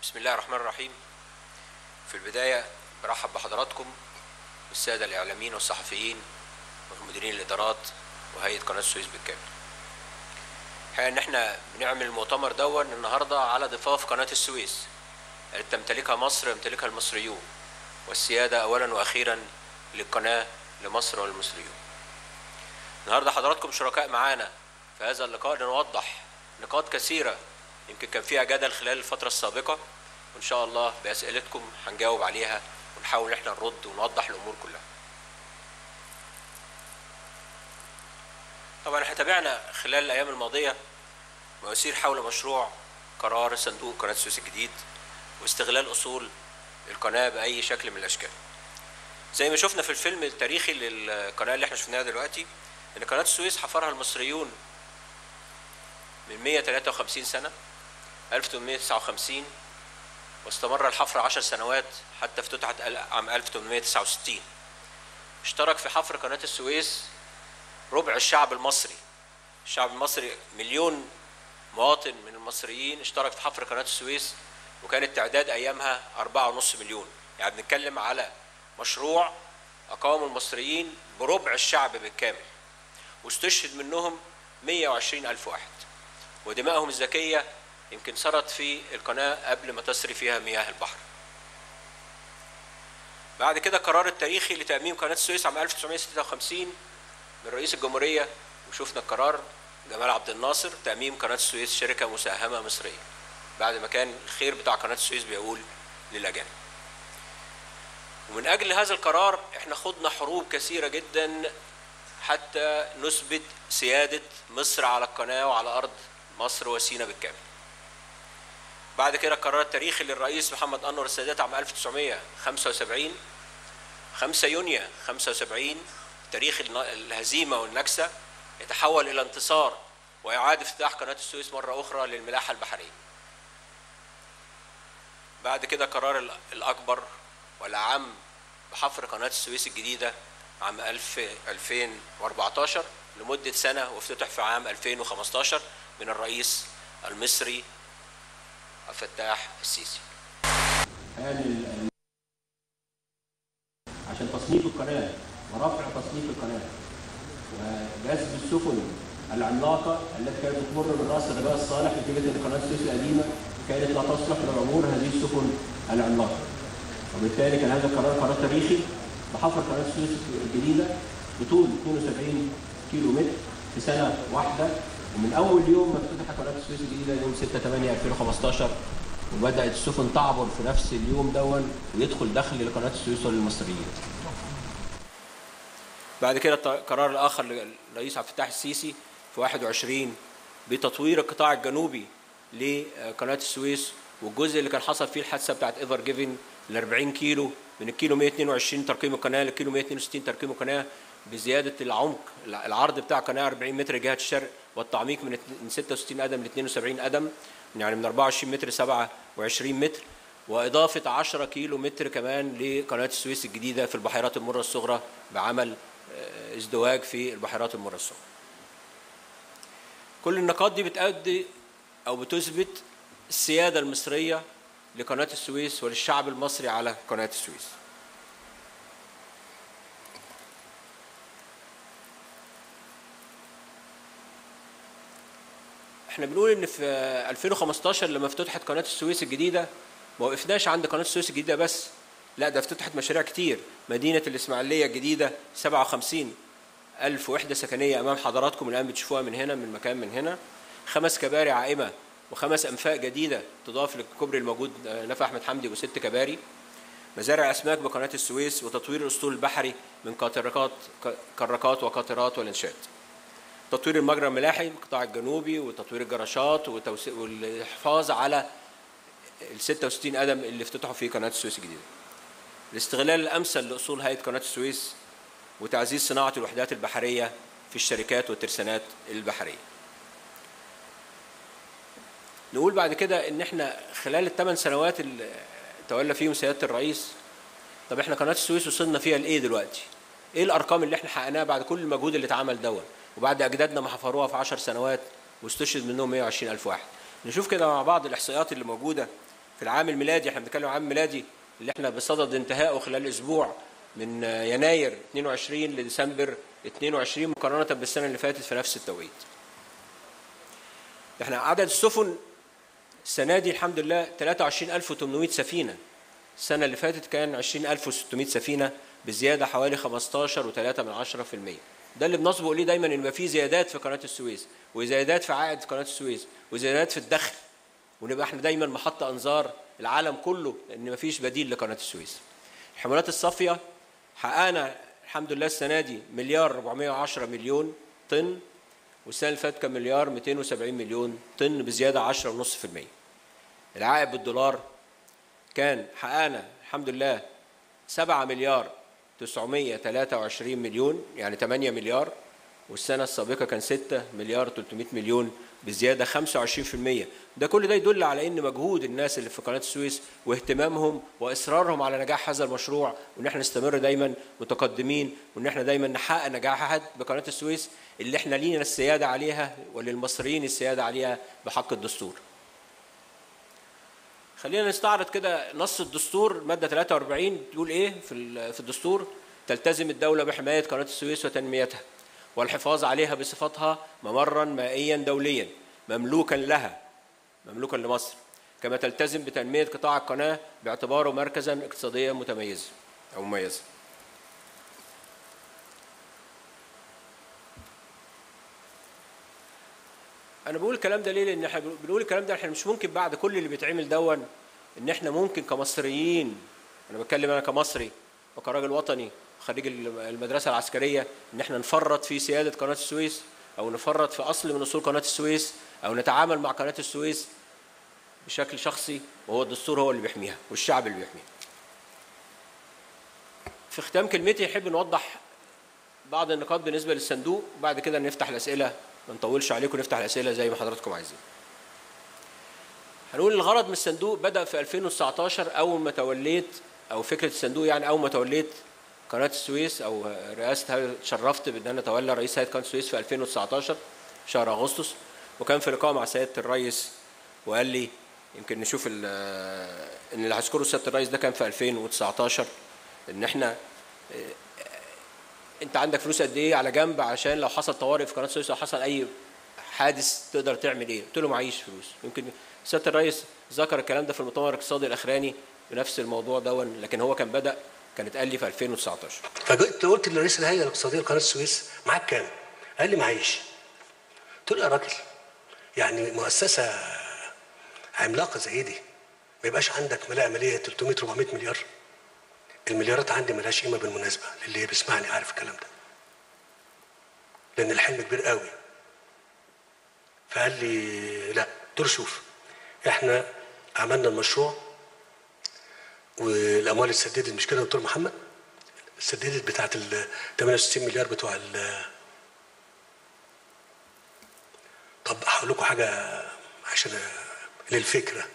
بسم الله الرحمن الرحيم في البداية برحب بحضراتكم والسادة الإعلاميين والصحفيين ومديرين الإدارات وهيئة قناة السويس بالكامل الحقيقة إن إحنا بنعمل المؤتمر دون النهاردة على ضفاف قناة السويس التي تمتلكها مصر يمتلكها المصريون والسيادة أولا وأخيرا للقناة لمصر والمصريون النهاردة حضراتكم شركاء معانا في هذا اللقاء لنوضح نقاط كثيرة يمكن كان فيها جدل خلال الفترة السابقة وإن شاء الله بأسئلتكم هنجاوب عليها ونحاول إحنا نرد ونوضح الأمور كلها. طبعا احنا تابعنا خلال الأيام الماضية ما يسير حول مشروع قرار صندوق قناة السويس الجديد واستغلال أصول القناة بأي شكل من الأشكال. زي ما شفنا في الفيلم التاريخي للقناة اللي احنا شفناها دلوقتي إن قناة السويس حفرها المصريون من 153 سنة 1859 واستمر الحفر عشر سنوات حتى افتتحت عام 1869 اشترك في حفر قناة السويس ربع الشعب المصري الشعب المصري مليون مواطن من المصريين اشترك في حفر قناة السويس وكان التعداد أيامها أربعة ونص مليون يعني بنتكلم على مشروع أقامه المصريين بربع الشعب بالكامل واستشهد منهم 120 ألف واحد ودمائهم الذكية يمكن سرت في القناة قبل ما تسري فيها مياه البحر بعد كده القرار التاريخي لتأميم قناة السويس عام 1956 من رئيس الجمهورية وشفنا القرار جمال عبد الناصر تأميم قناة السويس شركة مساهمة مصرية بعد ما كان الخير بتاع قناة السويس بيقول للأجانب ومن أجل هذا القرار احنا خضنا حروب كثيرة جدا حتى نثبت سيادة مصر على القناة وعلى أرض مصر وسينا بالكامل بعد كده القرار التاريخي للرئيس محمد أنور السادات عام 1975 5 يونيو 75 تاريخ الهزيمة والنكسة يتحول إلى انتصار وإعادة افتتاح قناة السويس مرة أخرى للملاحة البحرية بعد كده القرار الأكبر والأعم بحفر قناة السويس الجديدة عام 2014 لمدة سنة وافتتح في عام 2015 من الرئيس المصري الفتاح السيسي عشان تصنيف القناة ورفع تصنيف القناة وجذب السفن العملاقة التي كانت تمر من رأس الرجاء الصالح نتيجة أن قناة السويس القديمة كانت لا تصلح لعبور هذه السفن العملاقة وبالتالي كان هذا القرار قرار تاريخي بحفر قناة السويس الجديدة بطول 72 كيلو متر في سنة واحدة ومن أول يوم ما افتتح قناة السويس الجديدة يوم 6 8 2015 وبدأت السفن تعبر في نفس اليوم دون ويدخل دخل لقناة السويس وللمصريين. بعد كده القرار الآخر للرئيس عبد الفتاح السيسي في 21 بتطوير القطاع الجنوبي لقناة السويس والجزء اللي كان حصل فيه الحادثة بتاعت ايفر جيفن ال 40 كيلو من الكيلو 122 ترقيم القناة للكيلو 162 ترقيم القناة بزيادة العمق العرض بتاع القناة 40 متر جهة الشرق والتعميق من 66 قدم ل 72 قدم يعني من 24 متر 27 متر وإضافة 10 كيلو متر كمان لقناة السويس الجديدة في البحيرات المرة الصغرى بعمل ازدواج في البحيرات المرة الصغرى كل النقاط دي بتأدي أو بتثبت السيادة المصرية لقناة السويس وللشعب المصري على قناة السويس احنا بنقول ان في 2015 لما افتتحت قناه السويس الجديده ما وقفناش عند قناه السويس الجديده بس لا ده افتتحت مشاريع كتير مدينه الاسماعيليه الجديده 57 ألف وحدة سكنية أمام حضراتكم الآن بتشوفوها من هنا من مكان من هنا خمس كباري عائمة وخمس أنفاق جديدة تضاف للكوبري الموجود نفع أحمد حمدي وست كباري مزارع أسماك بقناة السويس وتطوير الأسطول البحري من قاطرات كراكات وقاطرات والإنشاءات تطوير المجرى الملاحي القطاع الجنوبي وتطوير الجراشات والحفاظ على ال 66 قدم اللي افتتحوا في قناه السويس الجديده. الاستغلال الامثل لاصول هيئه قناه السويس وتعزيز صناعه الوحدات البحريه في الشركات والترسانات البحريه. نقول بعد كده ان احنا خلال الثمان سنوات اللي تولى فيهم سياده الرئيس طب احنا قناه السويس وصلنا فيها لايه دلوقتي؟ ايه الارقام اللي احنا حققناها بعد كل المجهود اللي اتعمل دوت؟ وبعد اجدادنا ما حفروها في 10 سنوات واستشهد منهم 120 الف واحد نشوف كده مع بعض الاحصائيات اللي موجوده في العام الميلادي احنا بنتكلم عام ميلادي اللي احنا بصدد انتهائه خلال اسبوع من يناير 22 لديسمبر 22 مقارنة بالسنة اللي فاتت في نفس التوقيت. احنا عدد السفن السنة دي الحمد لله 23800 سفينة. السنة اللي فاتت كان 20600 سفينة بزيادة حوالي 15.3 من 10%. ده اللي بنسبق ليه دايما ان يبقى في زيادات في قناة السويس وزيادات في عائد قناة السويس وزيادات في الدخل ونبقى احنا دايما محط انظار العالم كله ان مفيش بديل لقناه السويس. الحملات الصافيه حققنا الحمد لله السنه دي مليار 410 مليون طن والسنه اللي فاتت كان مليار 270 مليون طن بزياده 10.5%. العائد بالدولار كان حققنا الحمد لله 7 مليار 923 مليون يعني 8 مليار والسنة السابقة كان 6 مليار 300 مليون بزيادة 25% ده كل ده يدل على ان مجهود الناس اللي في قناة السويس واهتمامهم واصرارهم على نجاح هذا المشروع وان احنا نستمر دايما متقدمين وان احنا دايما نحقق نجاحات بقناة السويس اللي احنا لينا السيادة عليها وللمصريين السيادة عليها بحق الدستور. خلينا نستعرض كده نص الدستور مادة 43 تقول ايه في في الدستور تلتزم الدولة بحماية قناة السويس وتنميتها والحفاظ عليها بصفتها ممرا مائيا دوليا مملوكا لها مملوكا لمصر كما تلتزم بتنمية قطاع القناة باعتباره مركزا اقتصاديا متميزا أو مميزا أنا بقول الكلام ده ليه؟ لأن احنا بنقول الكلام ده احنا مش ممكن بعد كل اللي بيتعمل دون إن احنا ممكن كمصريين أنا بتكلم أنا كمصري وكراجل وطني خريج المدرسه العسكريه ان احنا نفرط في سياده قناه السويس او نفرط في اصل من اصول قناه السويس او نتعامل مع قناه السويس بشكل شخصي وهو الدستور هو اللي بيحميها والشعب اللي بيحميها. في ختام كلمتي يحب نوضح بعض النقاط بالنسبه للصندوق وبعد كده نفتح الاسئله ما نطولش عليكم نفتح الاسئله زي ما حضراتكم عايزين. هنقول الغرض من الصندوق بدا في 2019 اول ما توليت او فكره الصندوق يعني اول ما توليت قناه السويس او رئاسه تشرفت بان انا اتولى رئيس هيئه قناه السويس في 2019 شهر اغسطس وكان في لقاء مع سياده الرئيس وقال لي يمكن نشوف ان اللي هذكره سياده الرئيس ده كان في 2019 ان احنا انت عندك فلوس قد ايه على جنب عشان لو حصل طوارئ في قناه السويس او حصل اي حادث تقدر تعمل ايه؟ قلت له معيش فلوس يمكن سياده الرئيس ذكر الكلام ده في المؤتمر الاقتصادي الاخراني بنفس الموضوع دون لكن هو كان بدا كانت قال لي في 2019 فجيت قلت لرئيس الهيئه الاقتصاديه لقناه السويس معاك كام؟ قال لي معيش قلت له يا راجل يعني مؤسسه عملاقه زي دي ما يبقاش عندك ملاءه ماليه 300 400 مليار المليارات عندي ملهاش قيمه بالمناسبه للي بيسمعني عارف الكلام ده لان الحلم كبير قوي فقال لي لا قلت له شوف احنا عملنا المشروع والاموال اتسددت مش كده يا دكتور محمد؟ اتسددت بتاعت ال 68 مليار بتوع ال طب هقول لكم حاجه عشان للفكره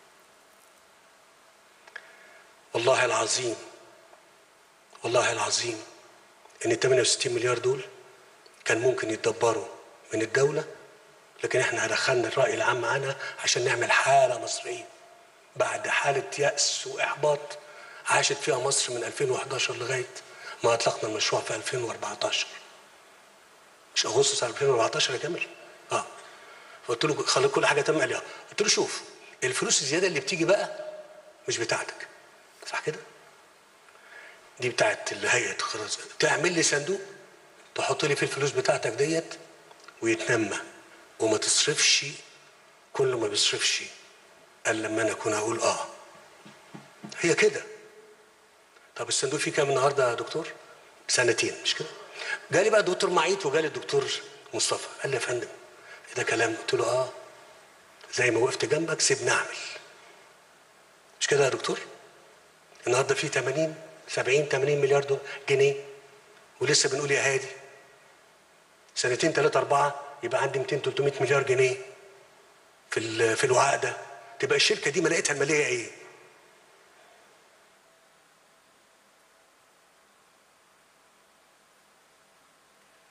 والله العظيم والله العظيم ان ال 68 مليار دول كان ممكن يتدبروا من الدوله لكن احنا دخلنا الراي العام معانا عشان نعمل حاله مصريه بعد حالة يأس وإحباط عاشت فيها مصر من 2011 لغاية ما أطلقنا المشروع في 2014 مش أغسطس 2014 يا جمال؟ اه قلت له خلي كل حاجة تم عليها قلت له شوف الفلوس الزيادة اللي بتيجي بقى مش بتاعتك صح كده؟ دي بتاعت هيئة الخراج تعمل لي صندوق تحط لي فيه الفلوس بتاعتك ديت ويتنمى وما تصرفش كل ما بيصرفش قال لما انا اكون اقول اه هي كده طب الصندوق فيه كام النهارده يا دكتور سنتين مش كده جالي بقى دكتور معيط وجالي الدكتور مصطفى قال لي يا فندم ده كلام قلت له اه زي ما وقفت جنبك سيبني اعمل مش كده يا دكتور النهارده في 80 70 80 مليار دولار جنيه ولسه بنقول يا هادي سنتين ثلاثة أربعة يبقى عندي 200 300 مليار جنيه في في الوعاء ده تبقى الشركة دي ملاقتها المالية إيه؟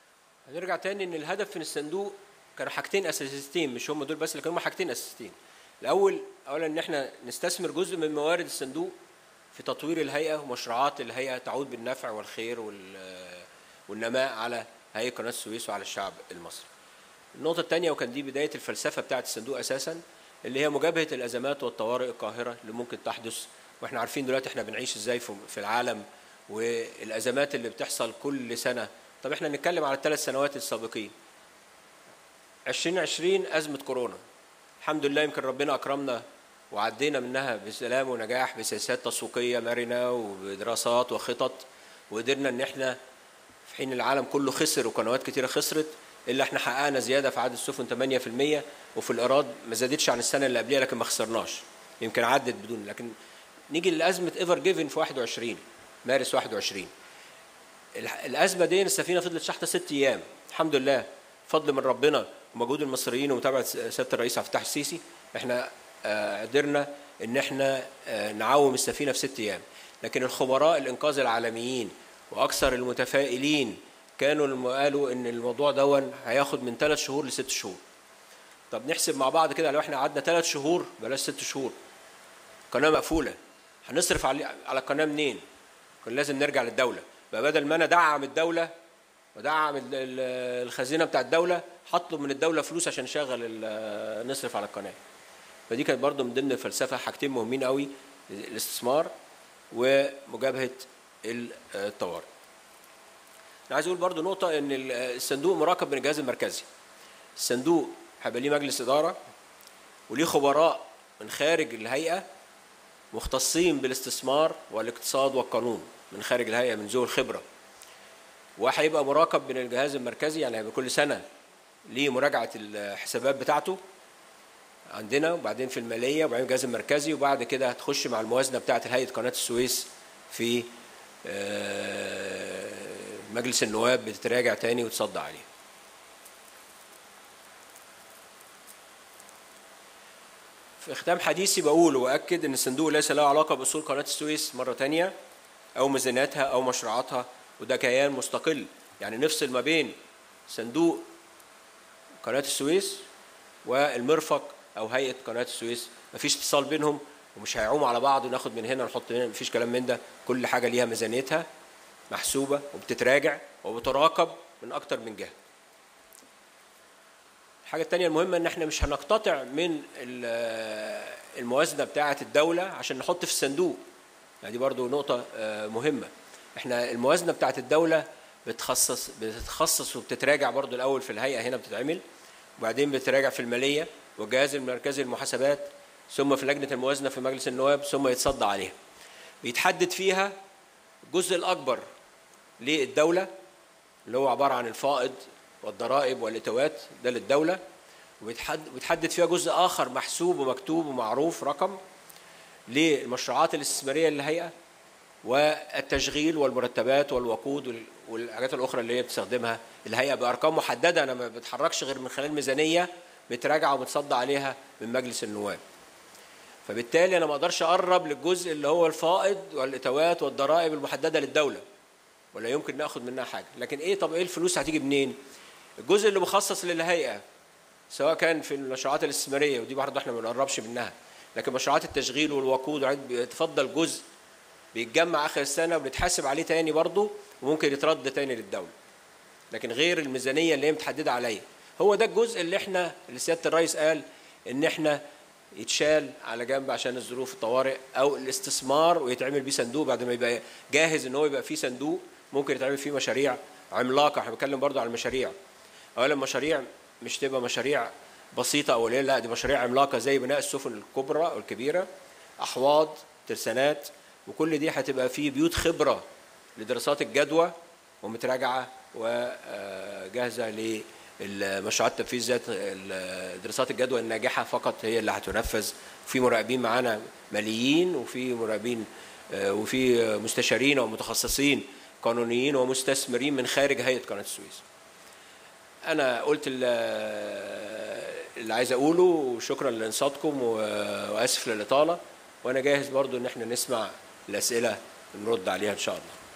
هنرجع تاني ان الهدف من الصندوق كانوا حاجتين اساسيتين مش هم دول بس اللي كانوا حاجتين اساسيتين الاول اولا ان احنا نستثمر جزء من موارد الصندوق في تطوير الهيئه ومشروعات الهيئه تعود بالنفع والخير وال- والنماء على هيئه قناه السويس وعلى الشعب المصري. النقطه الثانيه وكان دي بدايه الفلسفه بتاعه الصندوق اساسا اللي هي مجابهه الازمات والطوارئ القاهره اللي ممكن تحدث واحنا عارفين دلوقتي احنا بنعيش ازاي في في العالم والازمات اللي بتحصل كل سنه طب احنا نتكلم على الثلاث سنوات السابقين 2020 ازمه كورونا الحمد لله يمكن ربنا اكرمنا وعدينا منها بسلام ونجاح بسياسات تسويقيه مرنه وبدراسات وخطط وقدرنا ان احنا في حين العالم كله خسر وقنوات كتيره خسرت الا احنا حققنا زياده في عدد السفن 8% وفي الايراد ما زادتش عن السنه اللي قبلها لكن ما خسرناش يمكن عدت بدون لكن نيجي لازمه ايفر جيفن في 21 مارس 21 الح- الازمه دي السفينه فضلت شحطه ست ايام الحمد لله فضل من ربنا ومجهود المصريين ومتابعه س- سياده الرئيس عبد الفتاح السيسي احنا آه، قدرنا ان احنا آه، نعوم السفينه في ست ايام لكن الخبراء الانقاذ العالميين واكثر المتفائلين كانوا الم- قالوا ان الموضوع دون هياخد من ثلاث شهور لست شهور طب نحسب مع بعض كده لو احنا قعدنا ثلاث شهور بلاش ست شهور قناه مقفوله هنصرف على على القناه منين؟ كان لازم نرجع للدوله بقى بدل ما انا ادعم الدوله ودعم ال- ال- الخزينه بتاع الدوله هطلب من الدوله فلوس عشان نشغل ال- نصرف على القناه فدي كانت برضو من ضمن الفلسفه حاجتين مهمين قوي الاستثمار ومجابهه الطوارئ انا عايز اقول برضو نقطه ان ال- الصندوق مراقب من الجهاز المركزي الصندوق هيبقى ليه مجلس اداره وليه خبراء من خارج الهيئه مختصين بالاستثمار والاقتصاد والقانون من خارج الهيئه من ذوي الخبره وهيبقى مراقب من الجهاز المركزي يعني هيبقى كل سنه ليه مراجعه الحسابات بتاعته عندنا وبعدين في الماليه وبعدين الجهاز المركزي وبعد كده هتخش مع الموازنه بتاعه هيئه قناه السويس في آه، مجلس النواب بتتراجع تاني وتصدى عليه في ختام حديثي بقول واكد ان الصندوق ليس له علاقه باصول قناه السويس مره تانية او ميزانياتها او مشروعاتها وده كيان مستقل يعني نفصل ما بين صندوق قناه السويس والمرفق او هيئه قناه السويس مفيش اتصال بينهم ومش هيعوموا على بعض وناخد من هنا ونحط من هنا مفيش كلام من ده كل حاجه ليها ميزانيتها محسوبه وبتتراجع وبتراقب من اكتر من جهه الحاجة التانية المهمة إن إحنا مش هنقتطع من ال- الموازنة بتاعة الدولة عشان نحط في الصندوق. يعني دي برضو نقطة آه، مهمة. إحنا الموازنة بتاعة الدولة بتخصص بتتخصص وبتتراجع برضو الأول في الهيئة هنا بتتعمل وبعدين بتتراجع في المالية والجهاز المركزي للمحاسبات ثم في لجنة الموازنة في مجلس النواب ثم يتصدى عليها. بيتحدد فيها الجزء الأكبر للدولة اللي هو عبارة عن الفائض والضرائب والإتوات ده للدولة وبيتحد- وبيتحدد فيها جزء آخر محسوب ومكتوب ومعروف رقم للمشروعات الاستثمارية للهيئة والتشغيل والمرتبات والوقود وال- والحاجات الأخرى اللي هي بتستخدمها الهيئة بأرقام محددة أنا ما بتحركش غير من خلال ميزانية متراجعة ومتصدى عليها من مجلس النواب فبالتالي أنا ما أقدرش أقرب للجزء اللي هو الفائض والإتوات والضرائب المحددة للدولة ولا يمكن ناخد منها حاجه لكن ايه طب ايه الفلوس هتيجي منين الجزء اللي مخصص للهيئه سواء كان في المشروعات الاستثماريه ودي برضه احنا ما بنقربش منها لكن مشروعات التشغيل والوقود وعد- بيتفضل جزء بيتجمع اخر السنه وبنتحاسب عليه تاني برضه وممكن يترد تاني للدوله لكن غير الميزانيه اللي هي متحدده عليا هو ده الجزء اللي احنا اللي سياده الرئيس قال ان احنا يتشال على جنب عشان الظروف الطوارئ او الاستثمار ويتعمل بيه صندوق بعد ما يبقى جاهز ان هو يبقى فيه صندوق ممكن يتعمل فيه مشاريع عملاقه احنا بنتكلم برضو على المشاريع اولا مشاريع مش تبقى مشاريع بسيطه او قليله لا دي مشاريع عملاقه زي بناء السفن الكبرى والكبيره احواض ترسانات وكل دي هتبقى فيه بيوت خبره لدراسات الجدوى ومتراجعه وجاهزه للمشروعات تنفيذ ذات ال- دراسات الجدوى الناجحه فقط هي اللي هتنفذ في مراقبين معانا ماليين وفي مراقبين آه، وفي مستشارين ومتخصصين قانونيين ومستثمرين من خارج هيئه قناه السويس. انا قلت ال- اللي عايز اقوله وشكرا لانصاتكم و- واسف للاطاله وانا جاهز برضو ان احنا نسمع الاسئله نرد عليها ان شاء الله.